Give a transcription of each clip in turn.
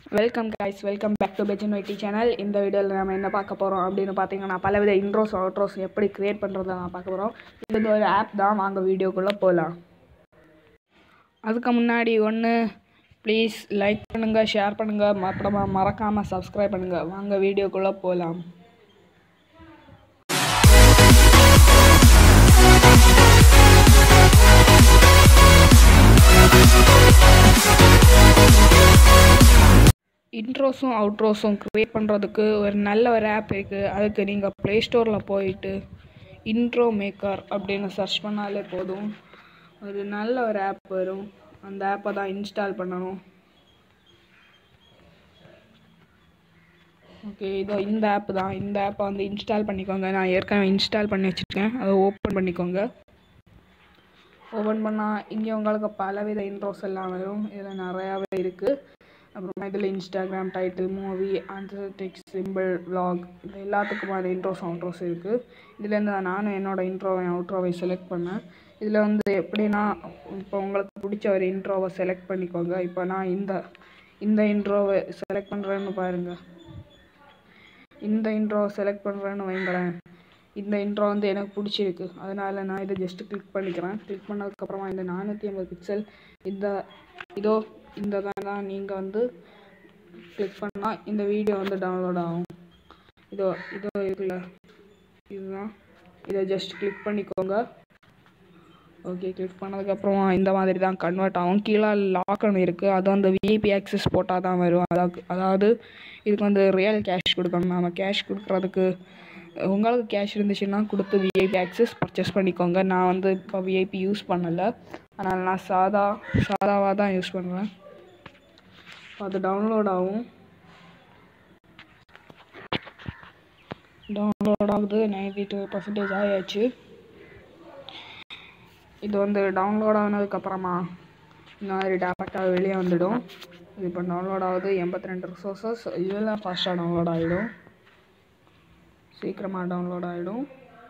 welcome guys welcome back to பெஜன் வைட்டி channel இந்த வீடியோவில் நம்ம என்ன பார்க்க போகிறோம் அப்படின்னு பார்த்தீங்கன்னா பலவித இன்ட்ரோஸ் அவுட்ரோஸ் எப்படி க்ரியேட் பண்ணுறதை நான் பார்க்க போகிறோம் இது ஒரு ஆப் தான் வாங்க வீடியோக்குள்ளே போகலாம் அதுக்கு முன்னாடி ஒன்று ப்ளீஸ் லைக் பண்ணுங்கள் ஷேர் பண்ணுங்கள் அப்புறமா மறக்காமல் சப்ஸ்கிரைப் பண்ணுங்கள் வாங்க வீடியோக்குள்ளே போகலாம் இன்ட்ரோஸும் அவுட்ரோஸும் க்ரியேட் பண்ணுறதுக்கு ஒரு நல்ல ஒரு ஆப் இருக்குது அதுக்கு நீங்கள் ப்ளே ஸ்டோரில் போயிட்டு இன்ட்ரோ மேக்கர் அப்படின்னு சர்ச் பண்ணாலே போதும் ஒரு நல்ல ஒரு ஆப் வரும் அந்த ஆப்பை தான் இன்ஸ்டால் பண்ணணும் ஓகே இதோ இந்த ஆப் தான் இந்த ஆப்பை வந்து இன்ஸ்டால் பண்ணிக்கோங்க நான் ஏற்கனவே இன்ஸ்டால் பண்ணி வச்சுருக்கேன் அதை ஓப்பன் பண்ணிக்கோங்க ஓப்பன் பண்ணால் இங்கே உங்களுக்கு பலவித இன்ட்ரோஸ் எல்லாம் வரும் இதில் நிறையாவே இருக்குது அப்புறமா இதில் Instagram title movie answer text simple vlog இது எல்லாத்துக்குமான இன்ட்ரோஸ் அவுட்ரோஸ் இருக்குது இதுலேருந்து தான் நானும் என்னோடய இன்ட்ரோவை அவுட்ரோவை செலக்ட் பண்ணேன் இதில் வந்து எப்படின்னா இப்போ உங்களுக்கு பிடிச்ச ஒரு இன்ட்ரோவை செலக்ட் பண்ணிக்கோங்க இப்போ நான் இந்த இந்த இன்ட்ரோவை செலக்ட் பண்ணுறேன்னு பாருங்கள் இந்த இன்ட்ரோவை செலக்ட் பண்ணுறேன்னு வைங்களேன் இந்த இன்ட்ரோ வந்து எனக்கு பிடிச்சிருக்கு அதனால் நான் இதை ஜஸ்ட்டு கிளிக் பண்ணிக்கிறேன் கிளிக் பண்ணதுக்கப்புறமா இந்த நானூற்றி ஐம்பது பிக்சல் இந்த இதோ இந்த தான் நீங்கள் வந்து கிளிக் பண்ணால் இந்த வீடியோ வந்து டவுன்லோட் ஆகும் இதோ இதோ இருக்குல்ல இதுதான் இதை ஜஸ்ட் கிளிக் பண்ணிக்கோங்க ஓகே கிளிக் பண்ணதுக்கப்புறமா இந்த மாதிரி தான் கன்வெர்ட் ஆகும் கீழே லாக்னு இருக்குது அது வந்து விஐபி ஆக்சஸ் போட்டால் தான் வரும் அதாவது அதாவது இதுக்கு வந்து ரியல் கேஷ் கொடுக்கணும் நம்ம கேஷ் கொடுக்குறதுக்கு உங்களுக்கு கேஷ் இருந்துச்சுன்னா கொடுத்து விஐபி ஆக்சஸ் பர்ச்சேஸ் பண்ணிக்கோங்க நான் வந்து இப்போ விஐபி யூஸ் பண்ணலை அதனால் நான் சாதா சாதாவாக தான் யூஸ் பண்ணுறேன் அது டவுன்லோட் ஆகும் டவுன்லோட் ஆகுது நைன்டி டூ பர்சன்டேஜ் ஆயாச்சு இது வந்து டவுன்லோட் ஆனதுக்கப்புறமா இந்த மாதிரி டேரெக்டாக வெளியே வந்துடும் இது இப்போ டவுன்லோட் ஆகுது எண்பத்தி ரெண்டு ரிசோர்ஸஸ் இதெல்லாம் ஃபாஸ்ட்டாக டவுன்லோட் ஆகிடும் சீக்கிரமாக டவுன்லோட் ஆகிடும்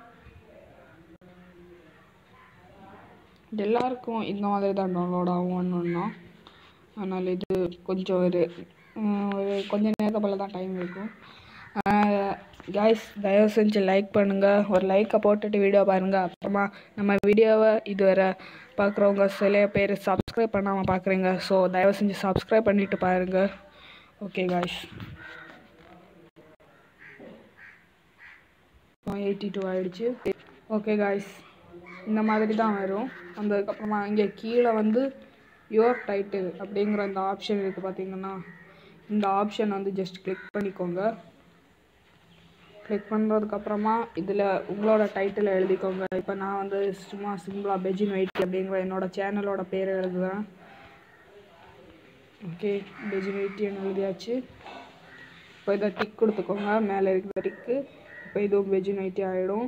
எல்லாருக்கும் இந்த மாதிரி தான் டவுன்லோட் ஆகும் ஒன்று ஒன்றா அதனால் இது கொஞ்சம் ஒரு ஒரு கொஞ்ச நேரத்தை போல் தான் டைம் இருக்கும் கைஸ் தயவு செஞ்சு லைக் பண்ணுங்கள் ஒரு லைக்கை போட்டுட்டு வீடியோ பாருங்கள் அப்புறமா நம்ம வீடியோவை இதுவரை பார்க்குறவங்க சில பேர் சப்ஸ்கிரைப் பண்ணாமல் பார்க்குறீங்க ஸோ தயவு செஞ்சு சப்ஸ்கிரைப் பண்ணிவிட்டு பாருங்கள் ஓகே காய்ஸ் எயிட்டி டூ ஆகிடுச்சு ஓகே காய்ஸ் இந்த மாதிரி தான் வரும் வந்ததுக்கப்புறமா இங்கே கீழே வந்து யுவர் டைட்டில் அப்படிங்கிற இந்த ஆப்ஷன் இருக்குது பார்த்தீங்கன்னா இந்த ஆப்ஷன் வந்து ஜஸ்ட் கிளிக் பண்ணிக்கோங்க கிளிக் பண்ணுறதுக்கப்புறமா இதில் உங்களோட டைட்டில் எழுதிக்கோங்க இப்போ நான் வந்து சும்மா சிம்பிளாக பெஜின் வெயிட் அப்படிங்கிற என்னோட சேனலோட பேர் எழுதுகிறேன் ஓகே பெஜின் வெயிட்டின்னு எழுதியாச்சு இப்போ இதை டிக் கொடுத்துக்கோங்க மேலே இருக்கிற டிக்கு இப்போ இதுவும் வெஜ் நைட்டி ஆகிடும்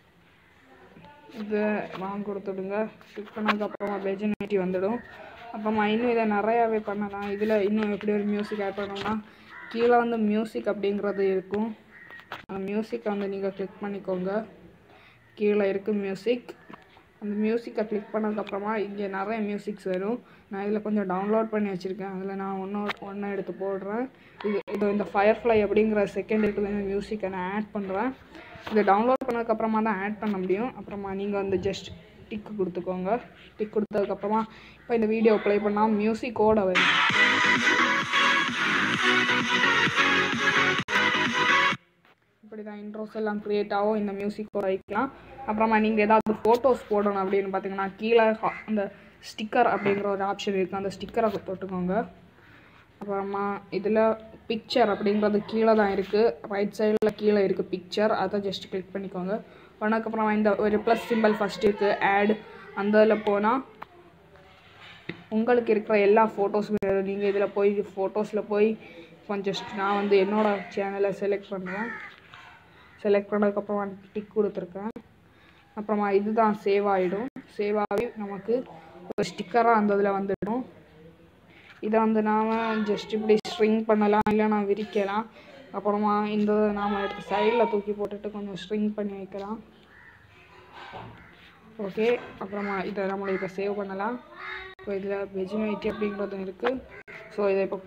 இது வாங்க கொடுத்துடுங்க கிளிக் பண்ணதுக்கப்புறமா வெஜ் நைட்டி வந்துடும் அப்புறமா இன்னும் இதை நிறையாவே பண்ணலாம் இதில் இன்னும் எப்படி ஒரு மியூசிக் ஆட் பண்ணோம்னா கீழே வந்து மியூசிக் அப்படிங்கிறது இருக்கும் அந்த மியூசிக்கை வந்து நீங்கள் கிளிக் பண்ணிக்கோங்க கீழே இருக்குது மியூசிக் அந்த மியூசிக்கை கிளிக் பண்ணதுக்கப்புறமா இங்கே நிறைய மியூசிக்ஸ் வரும் நான் இதில் கொஞ்சம் டவுன்லோட் பண்ணி வச்சுருக்கேன் அதில் நான் ஒன்று ஒன்று எடுத்து போடுறேன் இது இது இந்த ஃபயர்ஃப்ளை அப்படிங்கிற செகண்ட் இருக்குது இந்த மியூசிக்கை நான் ஆட் பண்ணுறேன் இதை டவுன்லோட் பண்ணதுக்கப்புறமா தான் ஆட் பண்ண முடியும் அப்புறமா நீங்கள் வந்து ஜஸ்ட் டிக்கு கொடுத்துக்கோங்க டிக் கொடுத்ததுக்கப்புறமா இப்போ இந்த வீடியோ ப்ளே பண்ணால் மியூசிக்கோட வரும் இப்படி தான் இன்ட்ரோஸ் எல்லாம் க்ரியேட் ஆகும் இந்த மியூசிக்கோட வைக்கலாம் அப்புறமா நீங்கள் ஏதாவது ஃபோட்டோஸ் போடணும் அப்படின்னு பார்த்தீங்கன்னா கீழே அந்த ஸ்டிக்கர் அப்படிங்கிற ஒரு ஆப்ஷன் இருக்குது அந்த ஸ்டிக்கரை போட்டுக்கோங்க அப்புறமா இதில் பிக்சர் அப்படிங்கிறது கீழே தான் இருக்குது ரைட் சைடில் கீழே இருக்குது பிக்சர் அதை ஜஸ்ட் கிளிக் பண்ணிக்கோங்க பண்ணதுக்கப்புறமா இந்த ஒரு ப்ளஸ் சிம்பிள் ஃபஸ்ட் இருக்குது ஆட் அந்த இதில் போனால் உங்களுக்கு இருக்கிற எல்லா ஃபோட்டோஸுமே நீங்கள் இதில் போய் ஃபோட்டோஸில் போய் கொஞ்சம் நான் வந்து என்னோடய சேனலை செலக்ட் பண்ணுறேன் செலக்ட் பண்ணதுக்கப்புறமா டிக் கொடுத்துருக்கேன் அப்புறமா இதுதான் சேவ் ஆகிடும் சேவ் ஆகி நமக்கு ஒரு ஸ்டிக்கராக அந்த இதில் வந்துடும் இதை வந்து நாம் ஜஸ்ட் இப்படி ஸ்ட்ரிங் பண்ணலாம் இல்லை நான் விரிக்கலாம் அப்புறமா இந்த நாம் எடுத்து சைடில் தூக்கி போட்டுட்டு கொஞ்சம் ஸ்ட்ரிங் பண்ணி வைக்கலாம் ஓகே அப்புறமா இதை நம்மளை இப்போ சேவ் பண்ணலாம் இப்போ இதில் வெஜினேட்டி அப்படிங்கிறதும் இருக்குது ஸோ இதை இப்போ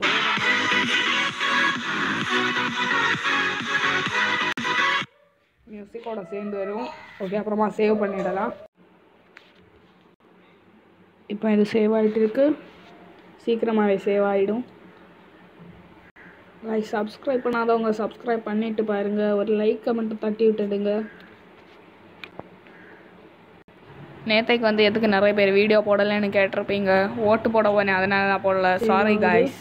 மியூசிக்கோட சேர்ந்து வரும் ஓகே அப்புறமா சேவ் பண்ணிடலாம் இப்போ இது சேவ் ஆகிட்டு இருக்கு சீக்கிரமாகவே சேவ் ஆகிடும் லைக் சப்ஸ்கிரைப் பண்ணாதவங்க சப்ஸ்கிரைப் பண்ணிட்டு பாருங்க ஒரு லைக் கமெண்ட் தட்டி விட்டுடுங்க நேத்தைக்கு வந்து எதுக்கு நிறைய பேர் வீடியோ போடலைன்னு கேட்டிருப்பீங்க ஓட்டு போட போனேன் அதனால நான் போடல சாரி காய்ஸ்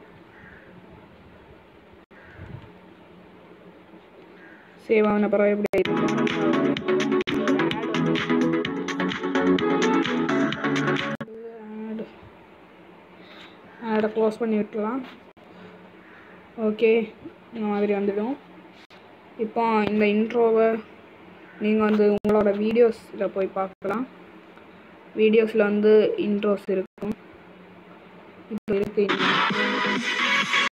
சேவ் ஆன பிறகு எப்படி ஆடை க்ளோஸ் பண்ணி விட்டுலாம் ஓகே இந்த மாதிரி வந்துடும் இப்போ இந்த இன்ட்ரோவை நீங்கள் வந்து உங்களோட வீடியோஸில் போய் பார்க்கலாம் வீடியோஸில் வந்து இன்ட்ரோஸ் இருக்கும் இப்போ இருக்குது